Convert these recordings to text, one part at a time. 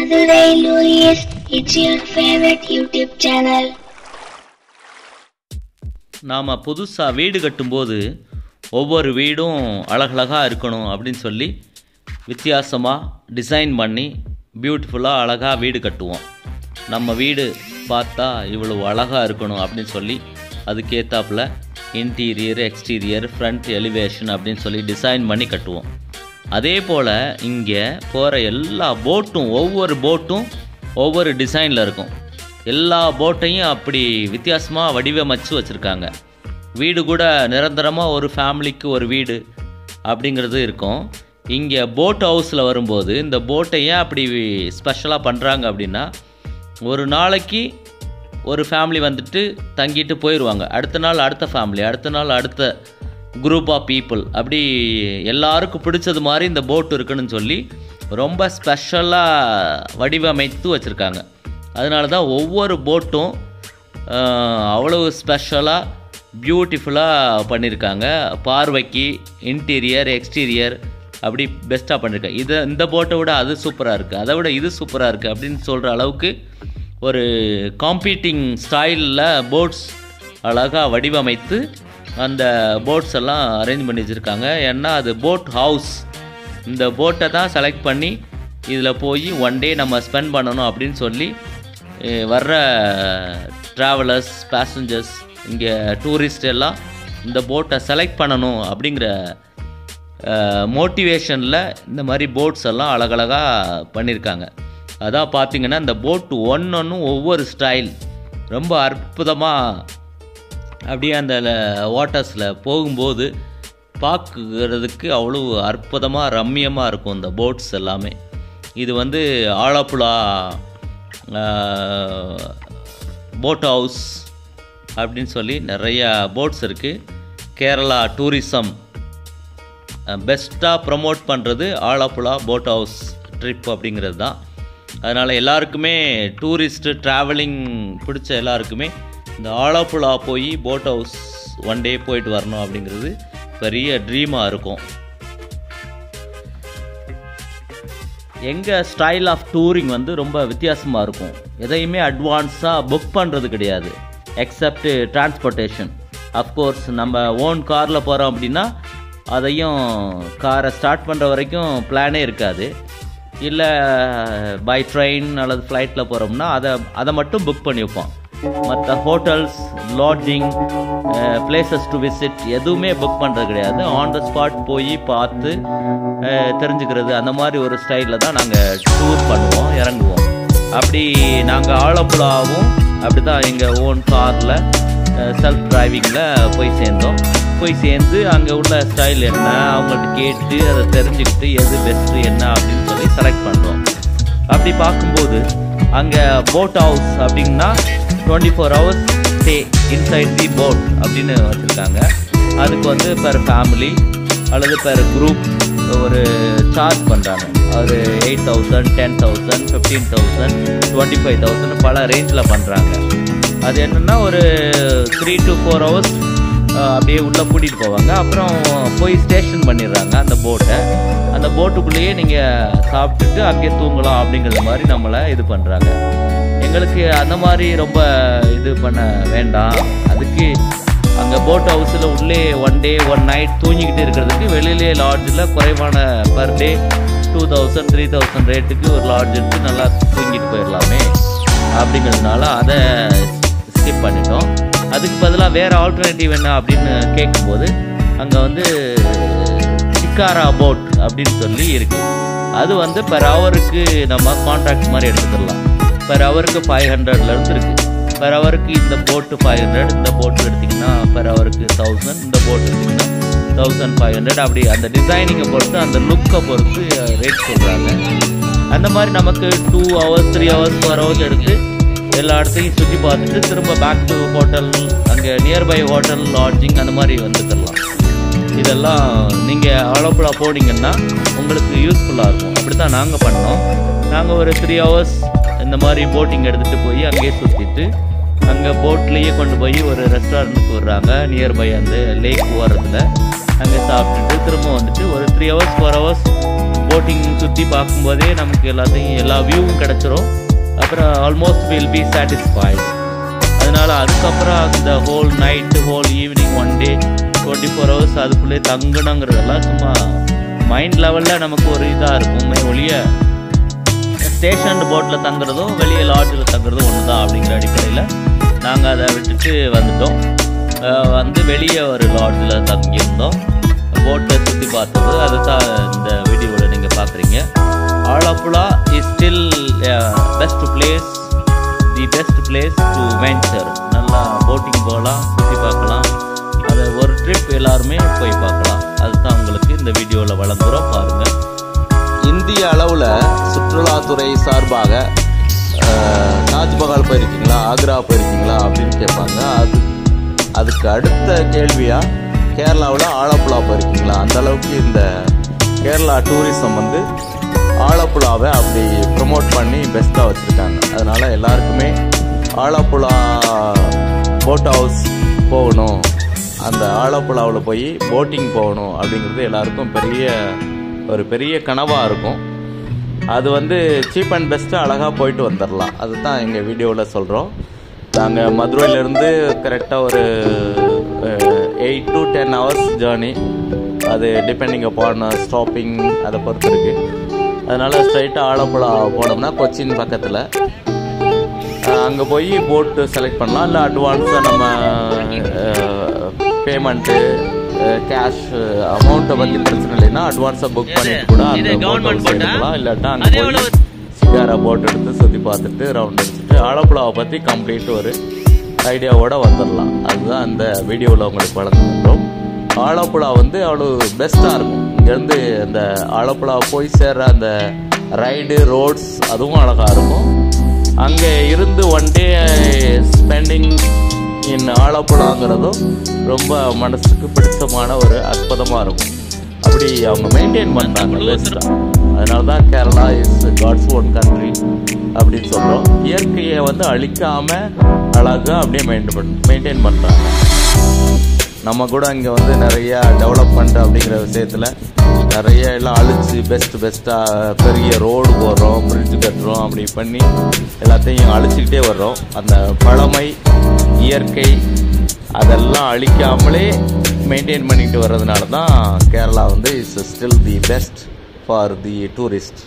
Madurai Louis. It's your favorite YouTube channel. நாம் புதுசாக வீடு கட்டும்போது ஒவ்வொரு வீடும் அழகழகாக இருக்கணும் அப்படின்னு சொல்லி வித்தியாசமாக டிசைன் பண்ணி பியூட்டிஃபுல்லாக அழகாக வீடு கட்டுவோம் நம்ம வீடு பார்த்தா இவ்வளவு அழகாக இருக்கணும் அப்படின்னு சொல்லி அதுக்கேற்றாப்புல இன்டீரியர் எக்ஸ்டீரியர் ஃப்ரண்ட் எலிவேஷன் அப்படின்னு சொல்லி டிசைன் பண்ணி கட்டுவோம் அதே போல் இங்கே போகிற எல்லா போட்டும் ஒவ்வொரு போட்டும் ஒவ்வொரு டிசைனில் இருக்கும் எல்லா போட்டையும் அப்படி வித்தியாசமாக வடிவமைச்சு வச்சுருக்காங்க வீடு கூட நிரந்தரமாக ஒரு ஃபேமிலிக்கு ஒரு வீடு அப்படிங்கிறது இருக்கும் இங்கே போட் ஹவுஸில் வரும்போது இந்த போட்டை ஏன் அப்படி ஸ்பெஷலாக பண்ணுறாங்க அப்படின்னா ஒரு நாளைக்கு ஒரு ஃபேமிலி வந்துட்டு தங்கிட்டு போயிடுவாங்க அடுத்த நாள் அடுத்த ஃபேமிலி அடுத்த நாள் அடுத்த குரூப் ஆஃப் பீப்புள் அப்படி எல்லாருக்கும் பிடிச்சது மாதிரி இந்த போட் இருக்குன்னு சொல்லி ரொம்ப ஸ்பெஷலாக வடிவமைத்து வச்சுருக்காங்க அதனால தான் ஒவ்வொரு போட்டும் அவ்வளவு ஸ்பெஷலாக பியூட்டிஃபுல்லாக பண்ணியிருக்காங்க பார்வைக்கு இன்டீரியர் எக்ஸ்டீரியர் அப்படி பெஸ்ட்டாக பண்ணியிருக்காங்க இதை இந்த போட்டை விட அது சூப்பராக இருக்குது அதை விட இது சூப்பராக இருக்குது அப்படின்னு சொல்கிற அளவுக்கு ஒரு காம்பீட்டிங் ஸ்டைலில் போட்ஸ் அழகாக வடிவமைத்து அந்த போட்ஸ் எல்லாம் அரேஞ்ச் பண்ணி வச்சுருக்காங்க ஏன்னா அது போட் ஹவுஸ் இந்த போட்டை தான் செலக்ட் பண்ணி இதில் போய் ஒன் டே நம்ம ஸ்பெண்ட் பண்ணணும் அப்படின்னு சொல்லி அஹ், வர்ற ட்ராவலர்ஸ் பேசஞ்சர்ஸ் இங்கே டூரிஸ்ட் எல்லாம் இந்த போட்டை செலக்ட் பண்ணணும் அப்படிங்கிற மோட்டிவேஷனில் இந்த மாதிரி போட்ஸ் எல்லாம் அழகழகாக பண்ணியிருக்காங்க அதான் பார்த்தீங்கன்னா இந்த போட் ஒன்னொன்றும் ஒவ்வொரு ஸ்டைல் ரொம்ப அற்புதமாக அப்படியே அந்த வாட்டர்ஸில் போகும்போது பார்க்குறதுக்கு அவ்வளோ அற்புதமாக ரம்மியமாக இருக்கும் இந்த போட்ஸ் எல்லாமே இது வந்து ஆலப்புழா போட் ஹவுஸ் அப்படின்னு சொல்லி நிறையா போட்ஸ் இருக்குது கேரளா டூரிசம் பெஸ்ட்டாக ப்ரமோட் பண்ணுறது ஆலப்புழா போட் ஹவுஸ் ட்ரிப் அப்படிங்கிறது தான் அதனால் எல்லாருக்குமே டூரிஸ்ட்டு ட்ராவலிங் பிடிச்ச எல்லாருக்குமே இந்த ஆலப்புழா போய் போட் ஹவுஸ் ஒன் டே போயிட்டு வரணும் அப்படிங்கிறது பெரிய ட்ரீமாக இருக்கும் எங்கள் ஸ்டைல் ஆஃப் டூரிங் வந்து ரொம்ப வித்தியாசமாக இருக்கும் எதையுமே அட்வான்ஸாக புக் பண்ணுறது கிடையாது எக்ஸப்ட் டிரான்ஸ்போர்ட்டேஷன் அஃப்கோர்ஸ் நம்ம ஓன் காரில் போகிறோம் அப்படின்னா அதையும் காரை ஸ்டார்ட் பண்ணுற வரைக்கும் பிளானே இருக்காது இல்லை பை ட்ரெயின் அல்லது ஃப்ளைட்டில் போகிறோம்னா அதை அதை மட்டும் புக் பண்ணி வைப்போம் மற்ற hotels lodging places to visit எதுவுமே புக் பண்ணுறது கிடையாது ஆன் த ஸ்பாட் போய் பார்த்து அஹ், தெரிஞ்சுக்கிறது அந்த மாதிரி ஒரு ஸ்டைலில் தான் நாங்கள் டூர் பண்ணுவோம் இறங்குவோம் அப்படி நாங்கள் ஆலப்புழாவும் அப்படி தான் எங்கள் ஓன் காரில் செல்ஃப் டிரைவிங்கில் போய் சேர்ந்தோம் போய் சேர்ந்து அங்கே உள்ள ஸ்டைல் என்ன அவங்கள்ட்ட கேட்டு அதை தெரிஞ்சுக்கிட்டு எது பெஸ்ட்டு என்ன அப்படின்னு சொல்லி செலக்ட் பண்ணுறோம் அப்படி பார்க்கும்போது அங்கே போட் ஹவுஸ் அப்படின்னா twenty four hours stay inside the boat அப்படின்னு வச்சுருக்காங்க அதுக்கு வந்து பெர் ஃபேமிலி அல்லது பெர் குரூப் ஒரு சார்ஜ் பண்ணுறாங்க ஒரு eight thousand ten thousand fifteen thousand twenty five thousand பல ரேஞ்சில் பண்ணுறாங்க அது என்னென்னா ஒரு த்ரீ டு ஃபோர் ஹவர்ஸ் அப்படியே உள்ளே கூட்டிகிட்டு போவாங்க அப்புறம் போய் ஸ்டேஷன் பண்ணிடுறாங்க அந்த போட்டை அந்த போட்டுக்குள்ளேயே நீங்கள் சாப்பிட்டுட்டு அங்கேயே தூங்கலாம் அப்படிங்கிற மாதிரி நம்மளை இது பண்ணுறாங்க எங்களுக்கு அந்த மாதிரி ரொம்ப இது பண்ண வேண்டாம் அதுக்கு அங்கே போட் ஹவுஸில் உள்ளே ஒன் டே ஒன் நைட் தூங்கிக்கிட்டு இருக்கிறதுக்கு வெளியிலே லாட்ஜில் குறைவான per day two thousand three thousand ரேட்டுக்கு ஒரு லாட்ஜ் எடுத்து நல்லா தூங்கிட்டு போயிடலாமே அப்படிங்கிறதுனால அதை ஸ்கிப் பண்ணிட்டோம் அதுக்கு பதிலாக வேறு ஆல்டர்னேட்டிவ் என்ன அப்படின்னு கேட்கும்போது அங்கே வந்து சிக்காரா போட் அப்படின்னு சொல்லி இருக்குது அது வந்து பெர் ஹவருக்கு நம்ம கான்ட்ராக்ட் மாதிரி எடுத்துக்கலாம் பெர் ஹவருக்கு ஃபைவ் ஹண்ட்ரட்லேருந்து இருக்குது பெர் ஹவருக்கு இந்த போட்டு ஃபைவ் ஹண்ட்ரட் இந்த போட்டு எடுத்திங்கன்னா பெர் ஹவருக்கு தௌசண்ட் இந்த போட்டு எடுத்திங்கன்னா தௌசண்ட் ஃபைவ் ஹண்ட்ரட் அப்படி அந்த டிசைனிங்கை பொறுத்து அந்த லுக்கை பொறுத்து ரேட் சொல்கிறாங்க அந்த மாதிரி நமக்கு two hours three hours four hours எடுத்து எல்லா இடத்தையும் சுற்றி பார்த்துட்டு திரும்ப பேக் டு ஹோட்டல் அங்கே நியர்பை ஹோட்டல் லாட்ஜிங் அந்த மாதிரி வந்துக்கலாம் இதெல்லாம் நீங்கள் ஆலப்புழா போனீங்கன்னா உங்களுக்கு யூஸ்ஃபுல்லாக இருக்கும் அப்படி தான் நாங்கள் பண்ணோம் நாங்கள் ஒரு த்ரீ ஹவர்ஸ் இந்த மாதிரி போட்டிங் எடுத்துகிட்டு போய் அங்கேயே சுற்றிட்டு அங்கே போட்லேயே கொண்டு போய் ஒரு ரெஸ்டாரண்ட்டுக்கு விடுறாங்க நியர்பை அந்த லேக் ஓரத்தில் அங்கே சாப்பிட்டுட்டு திரும்ப வந்துட்டு ஒரு three hours four hours boating சுற்றி பார்க்கும்போதே நமக்கு எல்லாத்தையும் எல்லா வியூவும் கிடச்சிரும் அப்புறம் ஆல்மோஸ்ட் வில் பி சாட்டிஸ்ஃபைடு அதனால் அதுக்கப்புறம் அந்த whole night whole evening one day twenty four hours அதுக்குள்ளே தங்கணுங்கிறதெல்லாம் சும்மா மைண்ட் லெவலில் நமக்கு ஒரு இதாக இருக்குமே ஒழிய ஸ்டேஷன் போட்டில் தங்குறதும் வெளியே லாட்ஜில் தங்குறதும் ஒன்று தான் அப்படிங்கிற அடிப்படையில் நாங்கள் அதை விட்டுட்டு வந்துட்டோம் அஹ் வந்து வெளியே ஒரு லாட்ஜில் தங்கியிருந்தோம் போட்டை சுற்றி பார்த்தது அதுதான் இந்த வீடியோவில் நீங்கள் பார்க்குறீங்க Alappuzha is still best place the best place to venture நல்லா போட்டிங் போகலாம் சுற்றி பார்க்கலாம் அதை ஒரு ட்ரிப் எல்லாருமே போய் பார்க்கலாம் அதுதான் உங்களுக்கு இந்த வீடியோவில் வழங்குகிறோம் பாருங்கள் இந்திய அளவில் சுற்றுலாத்துறை சார்பாக அஹ், தாஜ்மஹால் போயிருக்கீங்களா ஆக்ரா போயிருக்கீங்களா அப்படின்னு கேட்பாங்க அது அதுக்கு அடுத்த கேள்வியாக கேரளாவில் ஆலப்புழா போயிருக்கீங்களா அந்த அளவுக்கு இந்த கேரளா டூரிசம் வந்து ஆலப்புழாவை அப்படி ப்ரமோட் பண்ணி பெஸ்ட்டாக வச்சுருக்காங்க அதனால் எல்லாருக்குமே ஆலப்புழா போட் ஹவுஸ் போகணும் அந்த ஆலப்புழாவில் போய் போட்டிங் போகணும் அப்படிங்கிறது எல்லாருக்கும் பெரிய ஒரு பெரிய கனவாக இருக்கும் அது வந்து சீப் அண்ட் பெஸ்ட்டு அழகாக போயிட்டு வந்துடலாம் அதுதான் எங்கள் வீடியோவில் சொல்கிறோம் நாங்கள் மதுரையிலேருந்து கரெக்டாக ஒரு eight to ten hours journey அது டிபெண்டிங் அப்பான் ஸ்டாப்பிங் அதை பொறுத்து இருக்குது அதனால் ஸ்ட்ரைட்டாக ஆலப்புழா போனோம்னா கொச்சின் பக்கத்தில் அங்கே போய் போட்டு செலக்ட் பண்ணலாம் இல்லை அட்வான்ஸாக நம்ம பேமெண்ட்டு கேஷ் அமௌண்ட்டை பற்றி பிரச்சனை இல்லைன்னா அட்வான்ஸாக புக் பண்ணிட்டு கூட அந்த போட் ஹவுஸ் எடுக்கலாம் இல்லாட்டா அங்கே போய் சிகாரா போட் எடுத்து சுற்றி பார்த்துட்டு ரவுண்ட் அடிச்சுட்டு ஆலப்புழாவை பற்றி கம்ப்ளீட் ஒரு ஐடியாவோட வந்துடலாம் அதுதான் அந்த வீடியோவில் உங்களுக்கு வழங்குகின்றோம் ஆலப்புழா வந்து அவ்வளோ பெஸ்ட்டாக இருக்கும் இங்கேருந்து அந்த ஆலப்புழா போய் சேர்ற அந்த ரைடு ரோட்ஸ் அதுவும் அழகாக இருக்கும் அங்கே இருந்து ஒன் டே ஸ்பெண்டிங் இன் ஆலப்புழாங்கிறதும் ரொம்ப மனசுக்கு பிடிச்சமான ஒரு அற்புதமாக இருக்கும் அப்படி அவங்க மெயின்டைன் பண்ணுறாங்க பெஸ்ட்டாக அதனால தான் Kerala is God's own country அப்படின்னு சொல்கிறோம் இயற்கையை வந்து அழிக்காமல் அழகாக அப்படியே மெயின்டைன் மெயின்டைன் பண்ணுறாங்க நம்ம கூட இங்கே வந்து நிறைய டெவலப்மெண்ட் அப்படிங்கிற விஷயத்தில் நிறைய எல்லாம் அழிச்சு பெஸ்ட் பெஸ்ட்டாக பெரிய ரோடு போடுறோம் பிரிட்ஜ் கட்டுறோம் அப்படி பண்ணி எல்லாத்தையும் அழிச்சிக்கிட்டே வர்றோம் அந்த பழமை இயற்கை அதெல்லாம் அழிக்காமலே மெயின்டைன் பண்ணிட்டு வர்றதுனால தான் கேரளா வந்து is still the best for the tourist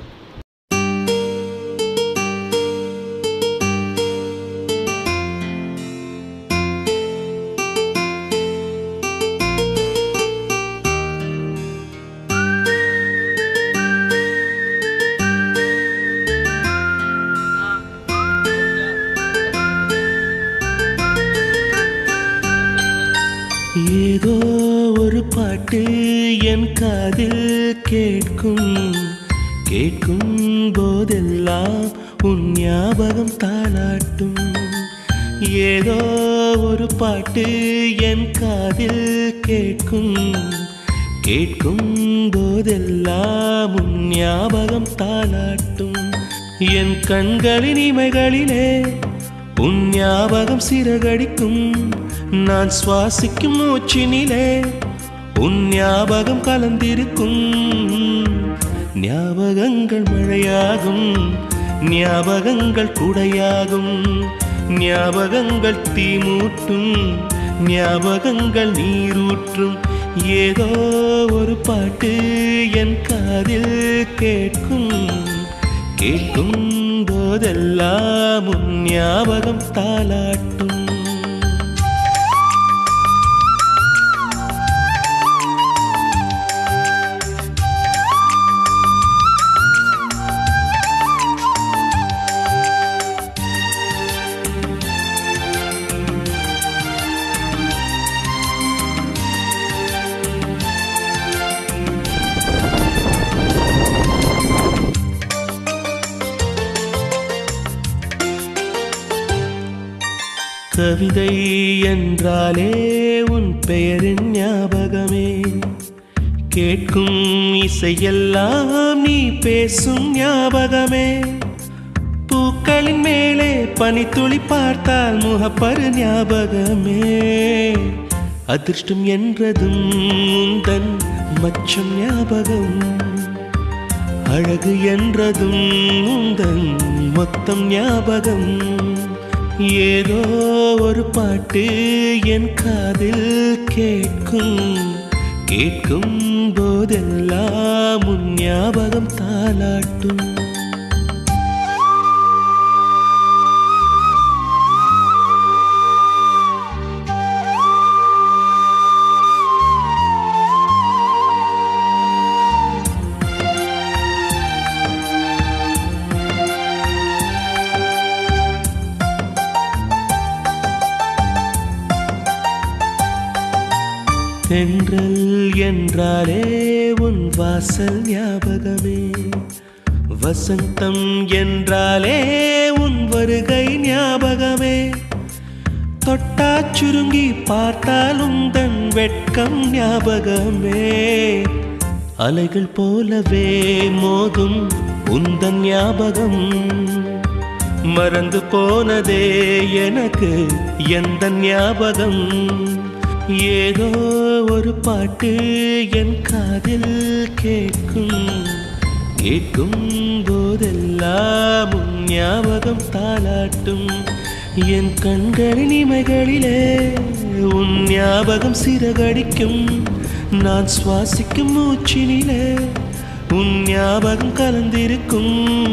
ஏதோ ஒரு பாட்டு என் காதில் கேட்கும் கேட்கும் போதெல்லாம் உன் ஞாபகம் தாளாட்டும் ஏதோ ஒரு பாட்டு என் காதில் கேட்கும் கேட்கும் போதெல்லாம் உன் ஞாபகம் தாளாட்டும் என் கண்களின் இமைகளிலே உன் ஞாபகம் சிறகடிக்கும் நான் சுவாசிக்கும் மூச்சினிலே உன் ஞாபகம் கலந்திருக்கும் ஞாபகங்கள் மழையாகும் ஞாபகங்கள் குடையாகும் ஞாபகங்கள் தீமூட்டும் ஞாபகங்கள் நீரூற்றும் ஏதோ ஒரு பாட்டு என் காதில் கேட்கும் கேட்கும் போதெல்லாம் உன் ஞாபகம் தாளாட்டும் கவிதை என்றாலே உன் பெயரின் ஞாபகமே கேட்கும் இசையெல்லாம் நீ பேசும் ஞாபகமே பூக்களின் மேலே பனித்துளி பார்த்தால் முகப்பரு ஞாபகமே அதிர்ஷ்டம் என்றதும் உந்தன் மச்சம் ஞாபகம் அழகு என்றதும் உந்தன் மொத்தம் ஞாபகம் ஏதோ ஒரு பாட்டு என் காதில் கேட்கும் கேட்கும் போதெல்லாம் உன் ஞாபகம் தாளாட்டும் தென்றல் என்றாலே உன் வாசல் ஞாபகமே வசந்தம் என்றாலே உன் வருகை ஞாபகமே தொட்டா சுருங்கி பார்த்தாலும் தன் வெட்கம் ஞாபகமே அலைகள் போலவே மோதும் உந்தன் ஞாபகம் மறந்து போனதே எனக்கு எந்த ஞாபகம் ஏதோ ஒரு பாட்டு என் காதில் கேட்கும் கேட்கும் போதெல்லாம் உன் ஞாபகம் தாளாட்டும் என் கண்களின் இமைகளிலே உன் ஞாபகம் சிறகடிக்கும் நான் சுவாசிக்கும் மூச்சினிலே உன் ஞாபகம் கலந்திருக்கும்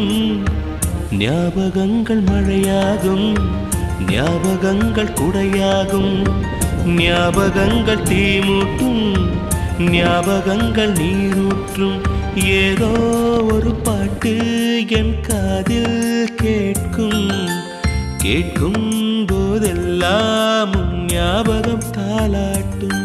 ஞாபகங்கள் மழையாகும் ஞாபகங்கள் குடையாகும் ஞாபகங்கள் தீமூட்டும் ஞாபகங்கள் நீரூற்றும் ஏதோ ஒரு பாட்டு என் காதில் கேட்கும் கேட்கும் போதெல்லாம் உன் ஞாபகம் தாளாட்டும்